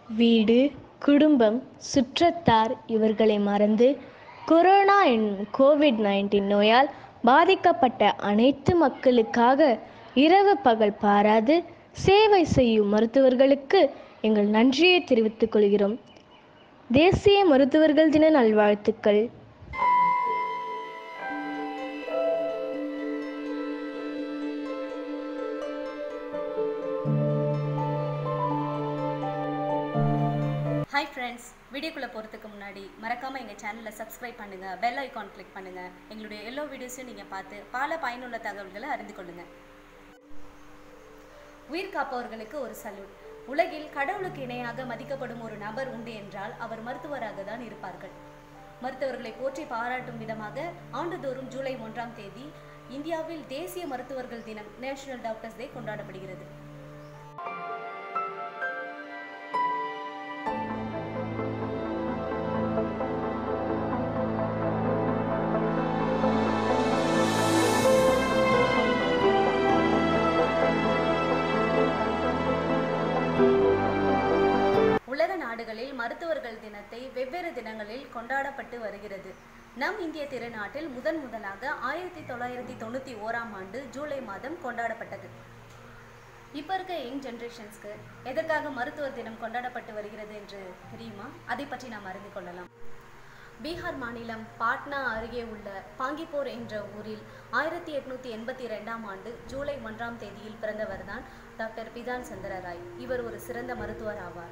வீடு குடும்பம் சுற்றத்தார் இவர்களை மறந்து கொரோனா என்னும் கோவிட் நைன்டீன் நோயால் பாதிக்கப்பட்ட அனைத்து மக்களுக்காக இரவு பகல் பாராது சேவை செய்யும் மருத்துவர்களுக்கு எங்கள் நன்றியை தெரிவித்துக் கொள்கிறோம் தேசிய மருத்துவர்கள் தின நல்வாழ்த்துக்கள் ஹாய் ஃப்ரெண்ட்ஸ் வீடியோக்குள்ளே போகிறதுக்கு முன்னாடி மறக்காமல் எங்கள் சேனலை சப்ஸ்கிரைப் பண்ணுங்கள் பெல் ஐகான் கிளிக் பண்ணுங்கள் எங்களுடைய எல்லா வீடியோஸையும் நீங்கள் பார்த்து பல பயனுள்ள தகவல்களை அறிந்து கொள்ளுங்கள் உயிர் காப்பவர்களுக்கு ஒரு சல்யூட் உலகில் கடவுளுக்கு இணையாக மதிக்கப்படும் ஒரு நபர் உண்டு என்றால் அவர் மருத்துவராக தான் இருப்பார்கள் மருத்துவர்களை போற்றி பாராட்டும் விதமாக ஆண்டுதோறும் ஜூலை ஒன்றாம் தேதி இந்தியாவில் தேசிய மருத்துவர்கள் தினம் நேஷனல் டாக்டர்ஸ் டே கொண்டாடப்படுகிறது உலக நாடுகளில் மருத்துவர்கள் தினத்தை வெவ்வேறு தினங்களில் கொண்டாடப்பட்டு வருகிறது நம் இந்திய திருநாட்டில் முதன் முதலாக ஆயிரத்தி தொள்ளாயிரத்தி தொண்ணூற்றி ஓராம் ஆண்டு ஜூலை மாதம் கொண்டாடப்பட்டது இப்போ இருக்க யங் ஜென்ரேஷன்ஸ்க்கு எதற்காக மருத்துவர் தினம் கொண்டாடப்பட்டு வருகிறது என்று தெரியுமா அதை பற்றி நாம் அறிந்து கொள்ளலாம் பீகார் மாநிலம் பாட்னா அருகே உள்ள பாங்கிப்போர் என்ற ஊரில் ஆயிரத்தி எட்நூத்தி எண்பத்தி ரெண்டாம் ஆண்டு ஜூலை ஒன்றாம் தேதியில் பிறந்தவர்தான் டாக்டர் பிதான் சந்திர ராய் இவர் ஒரு சிறந்த மருத்துவர் ஆவார்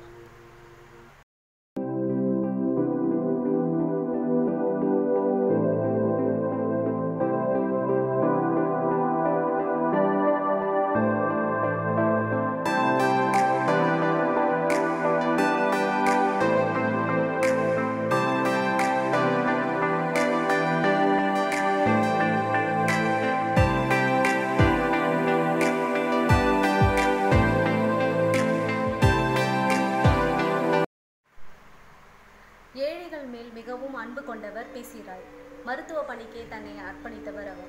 ஏழைகள் மேல் மிகவும் அன்பு கொண்டவர் பி சி ராய் மருத்துவ பணிக்கே தன்னை அர்ப்பணித்தவர் அவர்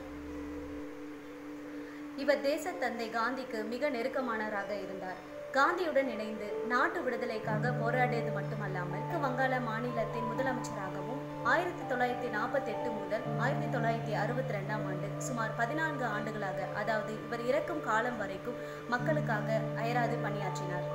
இவர் தேசத்தந்தை காந்திக்கு மிக நெருக்கமானவராக இருந்தார் காந்தியுடன் இணைந்து நாட்டு விடுதலைக்காக போராடியது மட்டுமல்லாமல் மேற்கு வங்காள மாநிலத்தின் முதலமைச்சராகவும் ஆயிரத்தி தொள்ளாயிரத்தி நாற்பத்தி எட்டு முதல் ஆயிரத்தி தொள்ளாயிரத்தி அறுபத்தி ரெண்டாம் ஆண்டு சுமார் பதினான்கு ஆண்டுகளாக அதாவது இவர் இறக்கும் காலம் வரைக்கும் மக்களுக்காக அயராது பணியாற்றினார்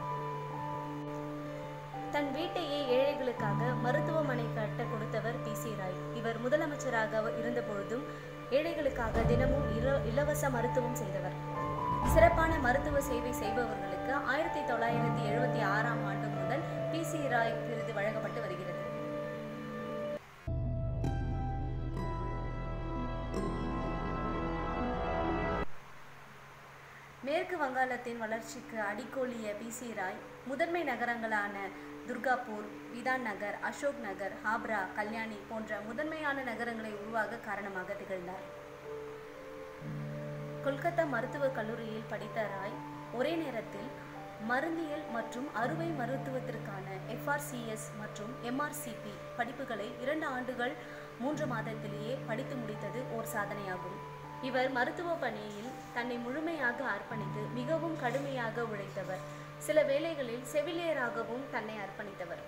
தன் வீட்டையே ஏழைகளுக்காக மருத்துவமனை கட்ட கொடுத்தவர் பி சி ராய் இவர் முதலமைச்சராக இருந்த பொழுதும் ஏழைகளுக்காக தினமும் இல- இலவச மருத்துவம் செய்தவர் சிறப்பான மருத்துவ சேவை செய்பவர்களுக்கு ஆயிரத்தி தொள்ளாயிரத்தி எழுபத்தி ஆறாம் ஆண்டு முதல் பி சி ராய் விருது வழங்கப்பட்டு வருகிறது மேற்கு வங்காளத்தின் வளர்ச்சிக்கு அடிக்கோலிய பி சி ராய் முதன்மை நகரங்களான துர்காப்பூர் விதான் நகர் அசோக் நகர் ஹாப்ரா கல்யாணி போன்ற முதன்மையான நகரங்களை உருவாக காரணமாக திகழ்ந்தார் கொல்கத்தா மருத்துவக் கல்லூரியில் படித்த ராய் ஒரே நேரத்தில் மருந்தியல் மற்றும் அறுவை மருத்துவத்திற்கான எஃப்ஆர்சிஎஸ் மற்றும் எம்ஆர்சிபி படிப்புகளை இரண்டு ஆண்டுகள் மூன்று மாதத்திலேயே படித்து முடித்தது ஓர் சாதனையாகும் இவர் மருத்துவ பணியில் தன்னை முழுமையாக அர்ப்பணித்து மிகவும் கடுமையாக உழைத்தவர் சில வேளைகளில் செவிலியராகவும் தன்னை அர்ப்பணித்தவர்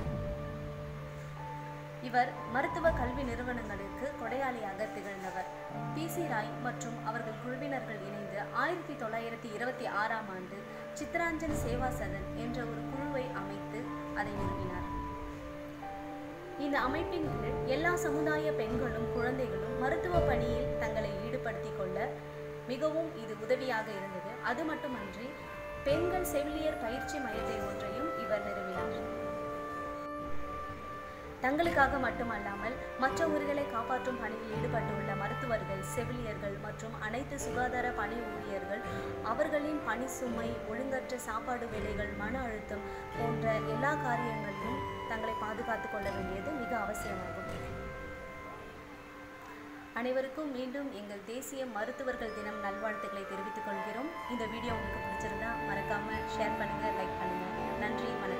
இவர் மருத்துவ கல்வி நிறுவனங்களுக்கு கொடையாளியாக திகழ்ந்தவர் பி சி ராய் மற்றும் அவர்கள் குழுவினர்கள் இணைந்து ஆயிரத்தி தொள்ளாயிரத்தி இருபத்தி ஆறாம் ஆண்டு சித்ராஞ்சன் சேவா சதன் என்ற ஒரு குழுவை அமைத்து அதை நிறுவினார் இந்த அமைப்பின் கீழ் எல்லா சமுதாய பெண்களும் குழந்தைகளும் மருத்துவ பணியில் தங்களை ஈடுபடுத்திக் கொள்ள மிகவும் இது உதவியாக இருந்தது அது மட்டுமன்றி பெண்கள் செவிலியர் பயிற்சி மையத்தை ஒன்றையும் இவர் நிறுவினார் தங்களுக்காக மட்டுமல்லாமல் மற்ற உயிர்களை காப்பாற்றும் பணியில் ஈடுபட்டுள்ள மருத்துவர்கள் செவிலியர்கள் மற்றும் அனைத்து சுகாதார பணி ஊழியர்கள் அவர்களின் பணி சுமை ஒழுங்கற்ற சாப்பாடு வேலைகள் மன அழுத்தம் போன்ற எல்லா காரியங்களிலும் தங்களை பாதுகாத்துக் கொள்ள வேண்டியது மிக அவசியமாகும் அனைவருக்கும் மீண்டும் எங்கள் தேசிய மருத்துவர்கள் தினம் நல்வாழ்த்துக்களை தெரிவித்துக் கொள்கிறோம் இந்த வீடியோ உங்களுக்கு பிடிச்சிருந்தா மறக்காம ஷேர் பண்ணுங்க லைக் பண்ணுங்க நன்றி வணக்கம்